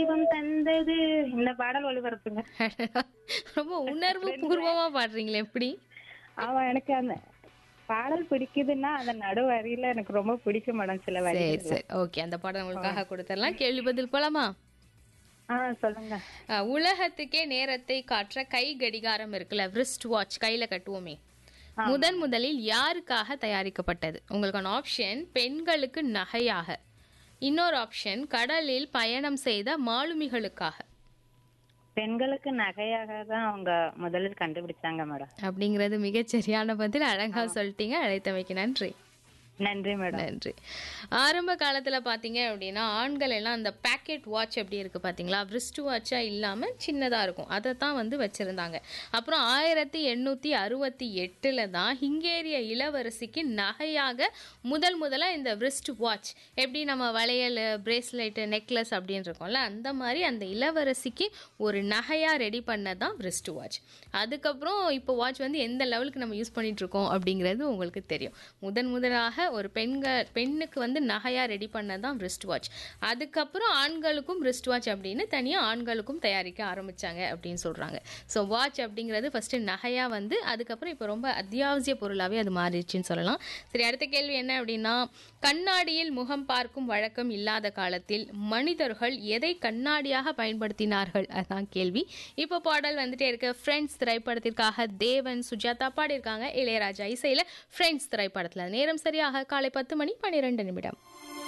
தெய்வம் தந்தது இந்த பாடல் ஒளிபரப்புங்க ரொம்ப உணர்வு பூர்வமா பாடுறீங்களே எப்படி அவன் எனக்கு அந்த பாடல் பிடிக்குதுன்னா அந்த நடு வரியில எனக்கு ரொம்ப பிடிக்கும் மேடம் சில வரி சரி சரி ஓகே அந்த பாடம் உங்களுக்காக கொடுத்துடலாம் கேள்வி பதில் போலாமா ஆ சொல்லுங்க அஹ், உலகத்துக்கே நேரத்தை காற்ற கை கடிகாரம் இருக்குல்ல wrist வாட்ச் கையில கட்டுவோமே முதன் முதலில் யாருக்காக தயாரிக்கப்பட்டது உங்களுக்கான ஆப்ஷன் பெண்களுக்கு நகையாக இன்னொரு ஆப்ஷன் கடலில் பயணம் செய்த மாலுமிகளுக்காக பெண்களுக்கு நகையாக தான் அவங்க முதலில் கண்டுபிடிச்சாங்க மேடம் அப்படிங்கிறது மிகச் சரியான பதில் அழகா சொல்லிட்டீங்க அழைத்தமைக்கு நன்றி நன்றி மேடம் நன்றி ஆரம்ப காலத்துல பாத்தீங்க அப்படின்னா ஆண்கள் எல்லாம் அந்த பேக்கெட் வாட்ச் எப்படி இருக்கு பாத்தீங்களா wrist வாட்சா இல்லாம சின்னதா இருக்கும் அதை தான் வந்து வச்சிருந்தாங்க அப்புறம் ஆயிரத்தி எண்ணூத்தி அறுபத்தி எட்டுல தான் ஹிங்கேரிய இளவரசிக்கு நகையாக முதல் முதலா இந்த wrist வாட்ச் எப்படி நம்ம வளையல் பிரேஸ்லெட் நெக்லஸ் அப்படின்னு இருக்கோம்ல அந்த மாதிரி அந்த இளவரசிக்கு ஒரு நகையா ரெடி பண்ணதான் wrist வாட்ச் அதுக்கப்புறம் இப்போ வாட்ச் வந்து எந்த லெவலுக்கு நம்ம யூஸ் பண்ணிட்டு இருக்கோம் அப்படிங்கிறது உங்களுக்கு தெரியும் முதன் முதலாக ஒரு பெண்கள் பெண்ணுக்கு வந்து நகையா ரெடி பண்ணதான் wrist வாட்ச் அதுக்கப்புறம் ஆண்களுக்கும் wrist வாட்ச் அப்படின்னு தனியா ஆண்களுக்கும் தயாரிக்க ஆரம்பிச்சாங்க அப்படின்னு சொல்றாங்க ஸோ வாட்ச் அப்படிங்கிறது ஃபர்ஸ்ட் நகையா வந்து அதுக்கப்புறம் இப்போ ரொம்ப அத்தியாவசிய பொருளாவே அது மாறிடுச்சுன்னு சொல்லலாம் சரி அடுத்த கேள்வி என்ன அப்படின்னா கண்ணாடியில் முகம் பார்க்கும் வழக்கம் இல்லாத காலத்தில் மனிதர்கள் எதை கண்ணாடியாக பயன்படுத்தினார்கள் அதான் கேள்வி இப்போ பாடல் வந்துட்டே இருக்க ஃப்ரெண்ட்ஸ் திரைப்படத்திற்காக தேவன் சுஜாதா பாடியிருக்காங்க இளையராஜா இசையில ஃப்ரெண்ட்ஸ் திரைப்படத்துல நேரம் சரியாக காலை பத்து மணி பன்னிரெண்டு நிமிடம்